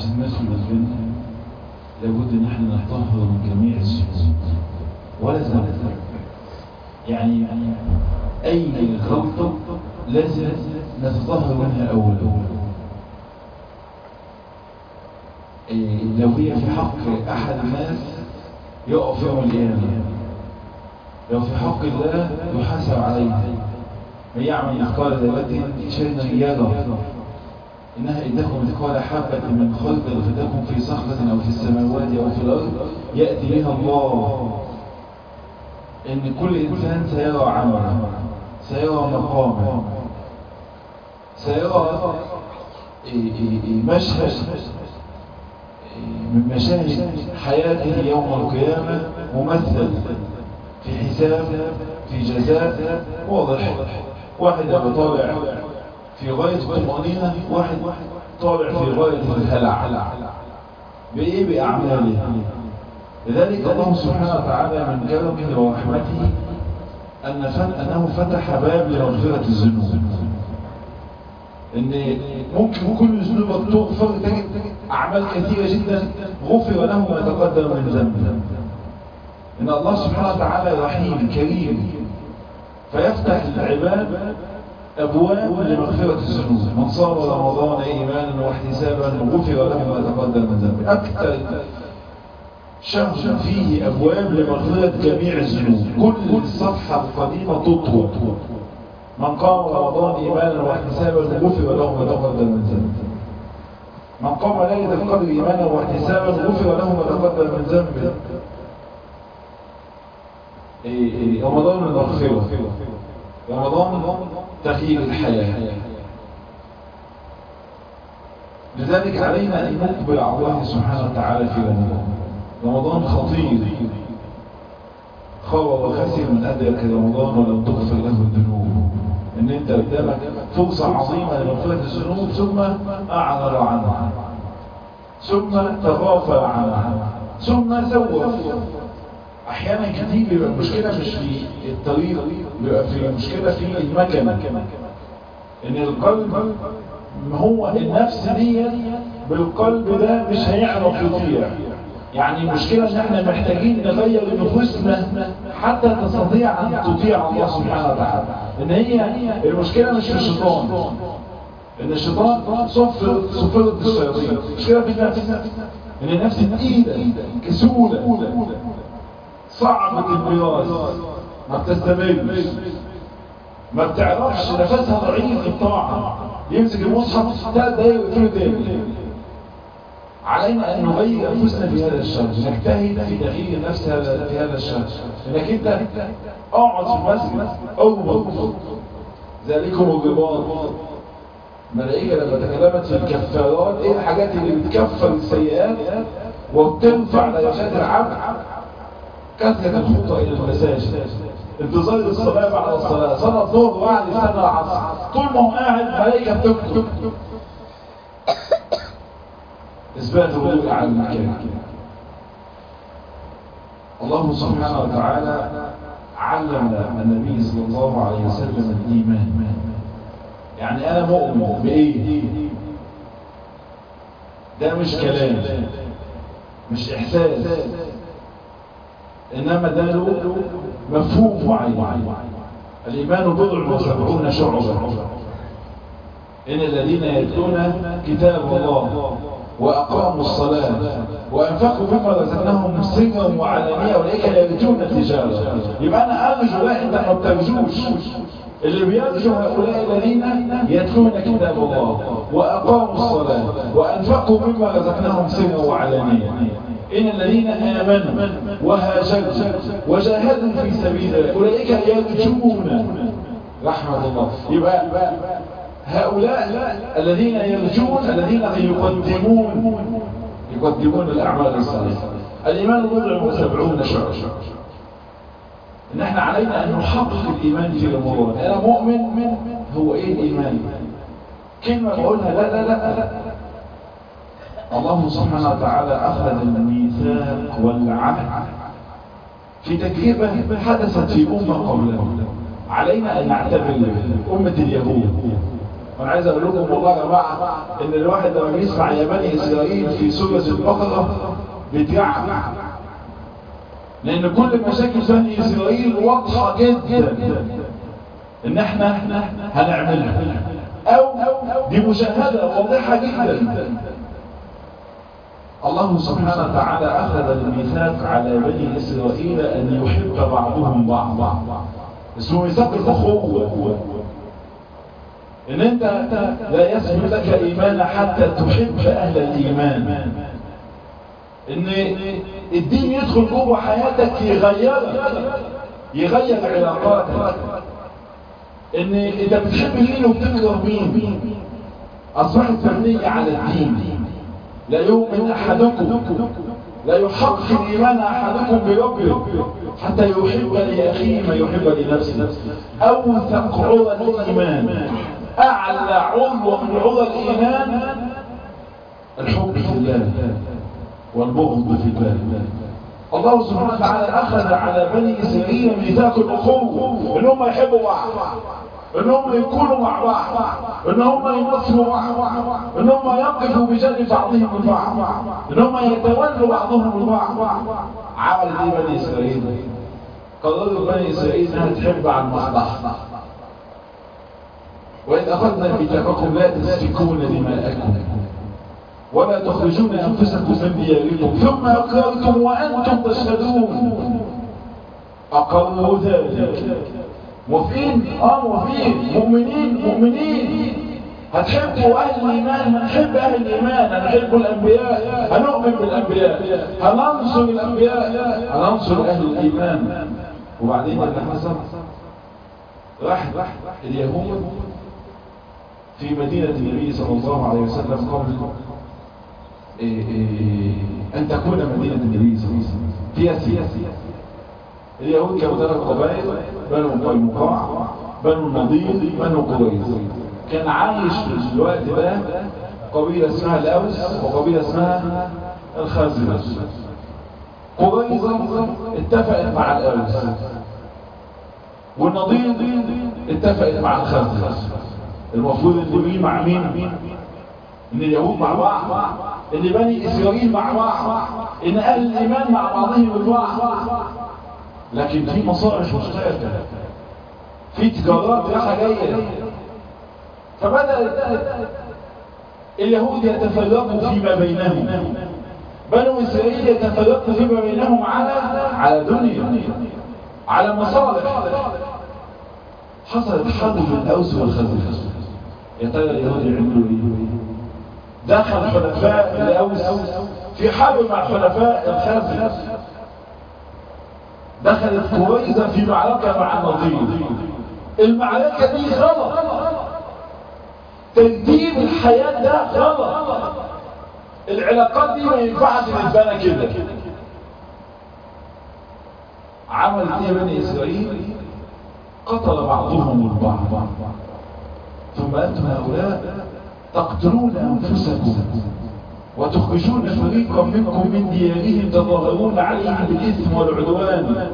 ندخل الجنة لابد ان احنا نطهر من جميع الذنوب ولا ذنب يعني اي غلطة لازم نتطهر منها اولا إيه لو هي في حق احد الناس يقف يوم القيامة لو في حق الله يحاسب عليها من يعمل مثقال ذرة شيئا يره إنها إن تكن مثقال حبة من خردل فتكن في صخرة أو في السماوات أو في الأرض يأتي بها الله إن كل إنسان سيرى عمله سيرى مقامه سيرى مشهد من مشاهد حياته يوم القيامة ممثل في حساب في جزاء واضح واحد يبقى طالع في غاية الطمأنينة واحد طالع في غاية الهلع بإيه بأعماله لذلك الله سبحانه وتعالى من كرمه ورحمته أن أنه فتح باب لمغفرة الذنوب ان ممكن كل ذنوبك تغفر تجد اعمال كثيره جدا غفر له ما تقدم من ذنب ان الله سبحانه وتعالى رحيم كريم فيفتح للعباد ابواب لمغفره الذنوب من صام رمضان ايمانا واحتسابا غفر له ما تقدم من ذنب اكثر شهر فيه ابواب لمغفره جميع الذنوب كل الصفحه القديمه تطوى من قام رمضان إيمانا واحتسابا غفر له ما تقدم من ذنب من قام ليلة القدر إيمانا واحتسابا غفر له ما تقدم من ذنب رمضان المغفرة رمضان تغيير الحياة لذلك علينا أن نقبل على الله سبحانه وتعالى في رمضان رمضان خطير خاب وخسر من أدرك رمضان ولم تغفر له الذنوب ان انت قدامك فرصة عظيمة لمغفرة الذنوب ثم اعرض عنها ثم تغافل عنها ثم سوف احيانا كتير بيبقى المشكلة مش في الطريق بيبقى في المشكلة في المكان ان القلب هو النفس دي بالقلب ده مش هيعرف يطيع يعني المشكلة ان احنا محتاجين نغير نفوسنا حتى تستطيع ان تطيع الله سبحانه وتعالى ان هي المشكلة مش في الشيطان ان الشيطان صفر صفرة الشياطين المشكلة في النفس ان النفس تقيلة كسولة صعبة البراز ما بتستمرش ما بتعرفش نفسها ضعيف في الطاعة يمسك المصحف ثلاث دقايق ويقفله تاني علينا أن نغير أنفسنا في هذا الشهر نجتهد في تغيير النفس في هذا الشهر انك انت اقعد في المسجد اربط ذلكم الرباط الملائكة لما تكلمت في الكفارات ايه الحاجات اللي بتكفر السيئات وبتنفع درجات العبد كثرة الخطى الى المساجد انتظار الصلاة بعد الصلاة صلاة الظهر وبعد استنى العصر طول ما هو قاعد ملائكة بتكتب إثبات الوضوء على المكان الله سبحانه وتعالى علم النبي صلى الله عليه وسلم الإيمان يعني أنا مؤمن بإيه ده مش كلام مش إحساس إنما ده له مفهوم معين الإيمان بضع وسبعون شعبة إن الذين يتلون كتاب الله وأقاموا الصلاة وأنفقوا مما رزقناهم سرا وعلانية أولئك يرجون التجارة يبقى أنا أرجو لا أنت ما بترجوش اللي بيرجو هؤلاء الذين يتلون كتاب الله وأقاموا الصلاة وأنفقوا مما رزقناهم سرا وعلانية إن الذين آمنوا وهاجروا وجاهدوا في سبيل الله أولئك يرجون رحمة الله يبقى هؤلاء الذين يرجون الذين يقدمون يقدمون الأعمال الصالحة الإيمان بضع وسبعون شعر إن احنا علينا أن نحقق الإيمان في رمضان أنا مؤمن هو إيه الإيمان كلمة بقولها لا لا لا لا الله سبحانه وتعالى أخذ الميثاق والعهد في تجربة حدثت في أمة قبلنا علينا أن نعتبر أمة اليهود وانا عايز اقول لكم والله يا جماعه ان الواحد لما بيسمع يا بني اسرائيل في سوره البقره بيترعب لان كل مشاكل بني اسرائيل واضحه جدا ان احنا هنعملها او دي مشاهده واضحه جدا الله سبحانه وتعالى اخذ الميثاق على بني اسرائيل ان يحب بعضهم بعضا اسمه ميثاق الاخوه ان انت لا يثبت لك ايمان حتى تحب اهل الايمان ان الدين يدخل جوه حياتك يغيرك يغير علاقاتك ان انت بتحب مين وبتكره مين اصبحت مبنيه على الدين لا يؤمن احدكم لا يحقق ايمان احدكم بربه حتى يحب لاخيه ما يحب لنفسه اوثق عرى الايمان اعلى عضو من عضو الايمان الحب في الله والبغض في الله الله سبحانه وتعالى اخذ على بني اسرائيل ميثاق الاخوه ان هم يحبوا بعض ان هم يكونوا مع بعض ان هم ينصروا بعض ان هم يقفوا بجانب بعضهم البعض ان هم يتولوا بعضهم البعض عملت ايه بني اسرائيل قرروا بني اسرائيل انها تحب عن مصلحه وإذ أخذنا ميثاقكم لا تسفكون دماءكم ولا تخرجون أنفسكم من دياركم ثم أقررتم وأنتم تشهدون أقروا ذلك موافقين اه موافقين مؤمنين مؤمنين هتحبوا أهل الإيمان هنحب أهل الإيمان هنحب الأنبياء هنؤمن بالأنبياء هننصر الأنبياء هننصر أهل الإيمان وبعدين اللي حصل راح اليهود في مدينة النبي صلى الله عليه وسلم قبل إيه إيه أن تكون مدينة النبي صلى الله عليه وسلم فيها سياسة اليهود كانوا ثلاث قبائل بنو قينقاع بنو النضير بنو قريظ كان عايش في الوقت ده قبيلة اسمها الأوس وقبيلة اسمها الخزرج قريظة اتفقت مع الأوس والنضير اتفقت مع الخزرج المفروض ان مين مع مين ان اليهود مع بعض ان بني اسرائيل مع بعض ان اهل الايمان مع بعضهم البعض لكن في مصالح مشتركه في تجارات رايحه جايه فبدا اليهود يتفرقوا فيما بينهم بنو اسرائيل يتفرقوا فيما بينهم على على دنيا على مصالح حصلت حرب بين الاوس والخزرج يا ترى اليهود يعملوا ايه دخل حلفاء الاوس في حرب مع حلفاء الخزرج دخلت قريظه في معركه مع النضير المعركه دي غلط ترتيب الحياه ده غلط العلاقات دي ما ينفعش تتبنى كده عملت ايه بني اسرائيل قتل بعضهم البعض ثم أنتم هؤلاء تقتلون أنفسكم وتخرجون فريقا منكم من ديارهم تظاهرون عليهم بالإثم والعدوان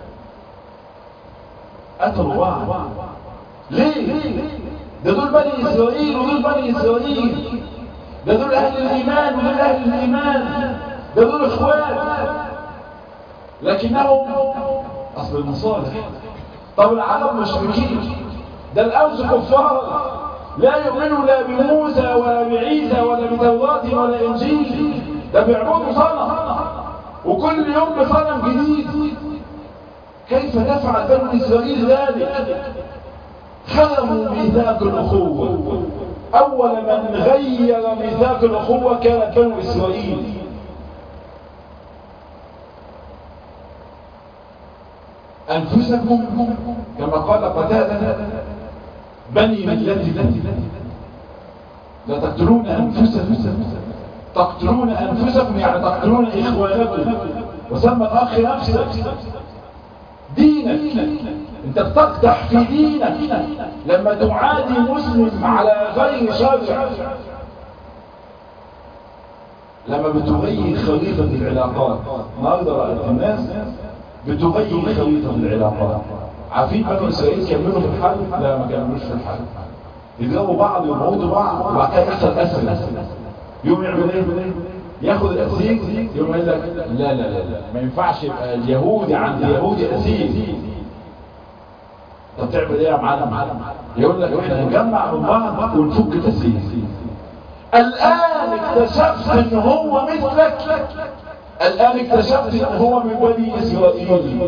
قتلوا بعض ليه؟ ده دول بني إسرائيل ودول بني إسرائيل ده دول أهل الإيمان ودول أهل الإيمان ده دول إخوان لكنهم أصل المصالح طب العرب مشركين ده الأوس كفار لا يؤمنوا لا بموسى ولا بعيسى ولا بتوراة ولا إنجيل ده بيعبدوا صنم وكل يوم بصنم جديد كيف تفعل بنو إسرائيل ذلك خرموا ميثاق الأخوة أول من غير ميثاق الأخوة كانت بنو إسرائيل أنفسكم كما قال قتادة بني ملتي لا تقتلون أنفسكم تقتلون أنفسكم يعني تقتلون إخوانكم وسمى الأخ نفسك دينك انت بتقدح في دينك لما تعادي مسلم على غير شرع لما بتغير خريطة العلاقات النهارده رأيت الناس بتغير خريطة العلاقات عارفين بني إسرائيل كملوا في الحرب؟ لا ما كملوش في الحرب يضربوا بعض ويموتوا بعض وبعد كده يحصل اسر يوم يعمل ايه ياخد الاسير يوم يقول لك لا لا لا لا ما ينفعش يبقى اليهودي عند اليهودي اسير طب تعمل ايه يا معلم يقول لك احنا نجمع من بعض ونفك الاسير الان اكتشفت ان هو مثلك الان اكتشفت ان هو من بني اسرائيل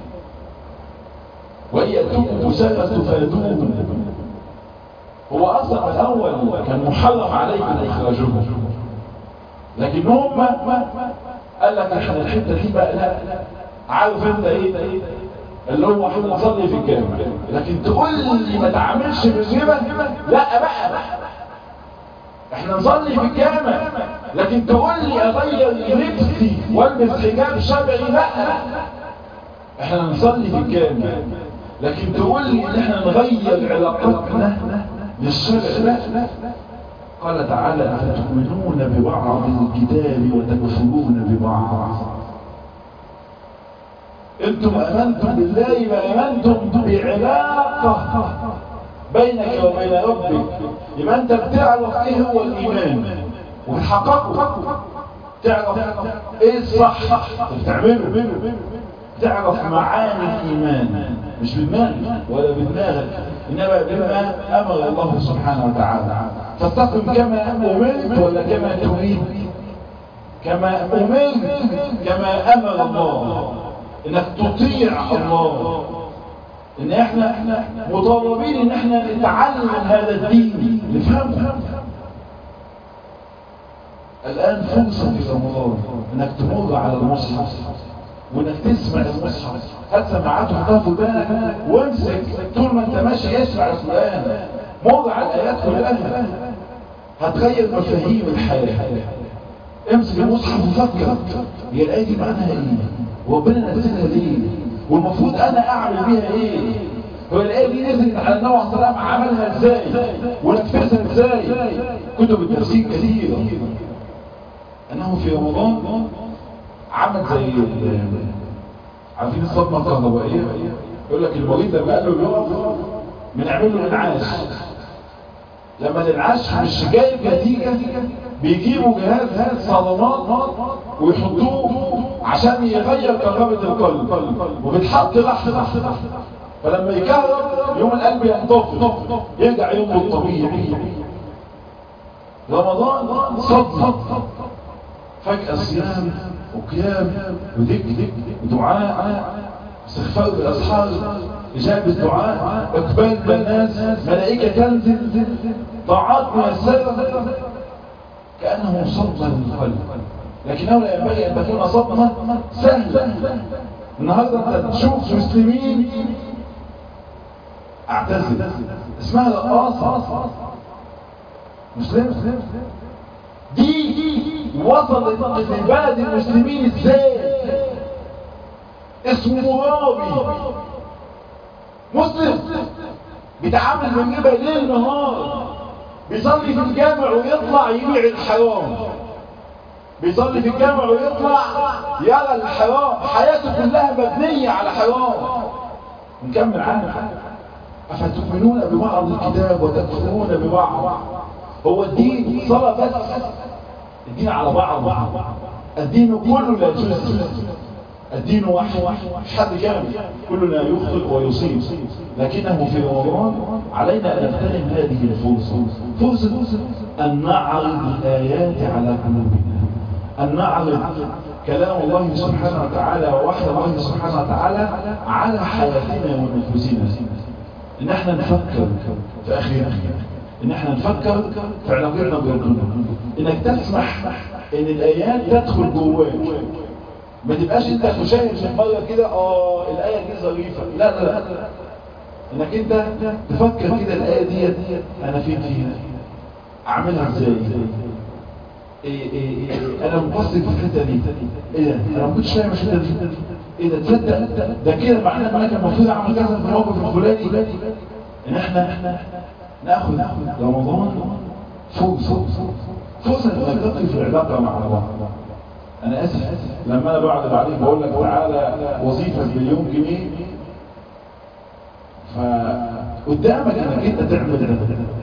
ويأتوك بسنة تفادون هو اصلا الاول كان محرم عليكم اخراجهم لكن هم قال لك احنا الحته دي بقى لا عارف انت ايه اللي هو احنا نصلي في الجامع لكن تقول لي ما تعملش بالربا لا بقى احنا نصلي في الجامع لكن تقول لي اغير لبسي والبس حجاب شرعي لا احنا نصلي في الجامع لكن تقول لي ان احنا نغير علاقتنا للشرع لا قال تعالى أفتؤمنون ببعض الكتاب وتكفرون ببعض انتم امنتم بالله يبقى امنتم بعلاقة بينك وبين ربك يبقى انت بتعرف ايه هو الايمان وتحققه تعرف ايه الصح بتعمله تعرف معاني الايمان مش بدماغك ولا بدماغك انما بما امر الله سبحانه وتعالى فاستقم كما امرت ولا كما تريد كما امرت كما امر الله انك تطيع الله ان احنا مطالبين ان احنا نتعلم هذا الدين نفهمه الان فرصه في رمضان انك تمر على المصحف وانك تسمع المصحف هات سماعاته حطها في بالك وامسك طول ما انت ماشي اسمع القران مر على الايات كلها هتغير مفاهيم الحياه امسك المصحف وفكر هي الايه دي معناها ايه وربنا نزلها ليه والمفروض انا اعمل بيها ايه هو الايه دي نزلت على النبي عليه الصلاه والسلام عملها ازاي ونفذها ازاي كتب التفسير كثيره انه في رمضان عمل زي عارفين الصدمه الكهربائيه يقول لك المريض لما قال له بيقف بنعمل له انعاش لما الانعاش مش جايب نتيجه بيجيبوا جهاز صدمات ويحطوه عشان يغير كهربة القلب وبتحط لحظة فلما يكهرب يوم القلب ينطفي يرجع يوم الطبيعي رمضان صدمة فجأة صيام وقيام وذكر ودعاء استغفار الأصحاب إجابة دعاء إقبال بالناس ملائكة تنزل طاعات ميسرة كأنه صدمة للقلب لكنه لا ينبغي أن تكون صدمة سهلة النهاردة أنت تشوف مسلمين اعتزل اسمها رقاصة مسلم دي وصلت لبلد المسلمين ازاي اسمه رابي مسلم بيتعامل من جبه ليل نهار بيصلي في الجامع ويطلع يبيع الحرام بيصلي في الجامع ويطلع يرى الحرام حياته كلها مبنية على حرام نكمل عنه أفتؤمنون ببعض الكتاب وتكفرون ببعض هو الدين صلى بس الدين على بعض الدين كله لا جزء الدين واحد مش حد كامل كلنا يخطئ ويصيب لكنه في رمضان علينا أن نغتنم هذه الفرصة فرصة أن نعرض الآيات على قلوبنا أن نعرض كلام الله سبحانه وتعالى ووحي الله سبحانه وتعالى على حياتنا ونفوسنا إن احنا نفكر في أخيرا إن احنا نفكر في علاقتنا بربنا إنك تسمح إن الآيات تدخل جواك ما تبقاش انت مشاهد من بره كده اه الايه دي ظريفه لا لا لا انك انت تفكر كده الايه دي انا فين فيها اعملها ازاي إيه إيه إيه انا مقصد في الحته دي ايه ده انا ما كنتش فاهم الحته دي ايه ده تصدق ده كده معناه ان انا كان المفروض اعمل كذا في الموقف الفلاني ان احنا ناخد رمضان فرصه فرصه انك تقف في العلاقه مع الله انا اسف لما انا بعد عليك بقول لك تعالى وظيفه بمليون جنيه فقدامك انك انت تعمل ده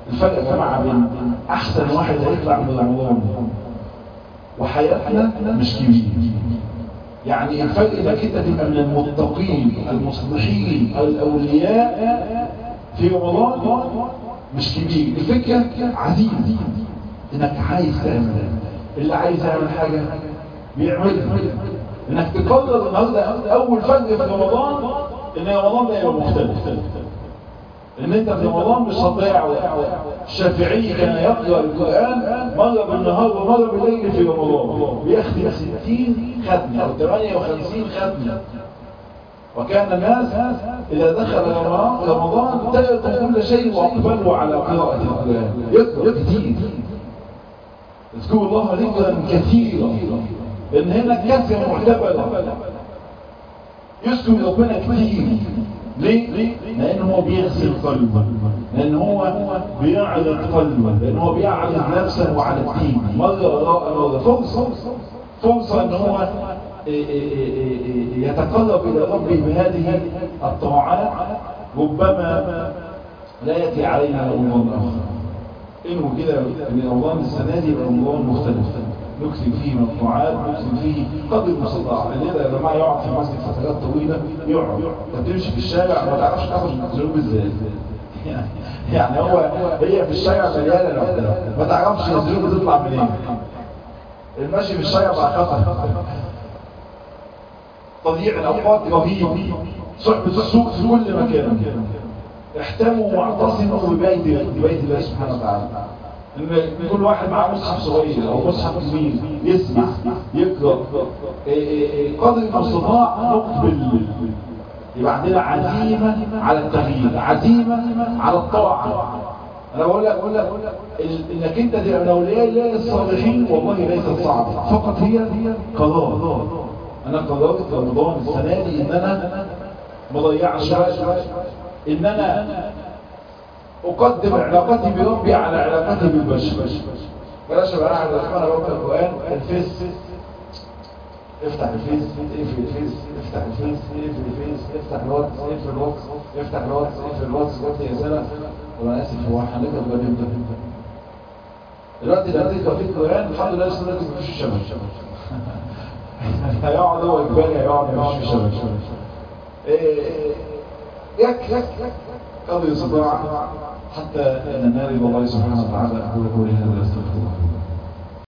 الفرق يا جماعه بين احسن واحد هيطلع من رمضان وحياتنا مش كبير يعني الفرق انك انت تبقى من المتقين المصلحين الاولياء في رمضان مش كبير الفكره عزيز انك عايز تعمل اللي عايز يعمل حاجه بيعملها انك تقرر النهارده اول فرق في رمضان ان رمضان ده يبقى مختلف ان انت في رمضان مش هتضيع الشافعي كان يقرا القران مره بالنهار ومره بالليل في رمضان بيختم 60 ختمه او 58 ختمه وكان الناس اذا دخل رمضان تركوا كل شيء واقبلوا على قراءه القران يقرا كثير اذكروا الله ذكرا كثيرا لان هنا كثره معتبره يذكر ربنا كثير ليه؟ لأن هو بيغسل قلبه لأن هو بيعرض قلبه لأن هو بيعرض نفسه على الدين مرة وراء مرة فرصة فرصة أن هو يتقرب إلى ربه بهذه الطاعات ربما لا يأتي علينا رمضان آخر إنه كده من رمضان السنة دي رمضان مختلف نكتب فيه من الطاعات نكتب فيه قدر المستطاع الليلة يا جماعة يقعد في المسجد فترات طويلة يقعد تمشي في الشارع ما تعرفش تاخد الذنوب ازاي يعني هو هي في الشارع مليانة لوحدها ما تعرفش الذنوب بتطلع منين المشي في الشارع بقى خطر تضييع الاوقات رهيب صحبة السوق في كل مكان احتموا واعتصموا ببيت ببيت الله سبحانه وتعالى ان كل واحد معاه مصحف صغير او مصحف كبير يسمع يقرا قدر المستطاع نقبل يبقى عندنا عزيمه على التغيير عزيمه على الطاعه انا بقول لك بقول لك انك انت تبقى من اولياء الله الصالحين والله ليست صعبه فقط هي قرار انا قررت رمضان السنه دي ان انا ما اضيعش ان انا أقدم علاقتي بربي على علاقتي بالبشر بلاش بقى قاعد انا بقرا القران الفيس افتح الفيس اقفل الفيس افتح الفيس اقفل الفيس افتح الواتس اقفل الواتس افتح الواتس اقفل الواتس وقت يا سنه وانا اسف هو حضرتك بقى بيبدا دلوقتي لما تقرا في القران الحمد لله لسه ما فيش شبه هيقعد هو اجباري هيقعد ما فيش شبه يك قضي صداع حتى ننال الله سبحانه وتعالى أقول قولي هذا أستغفر الله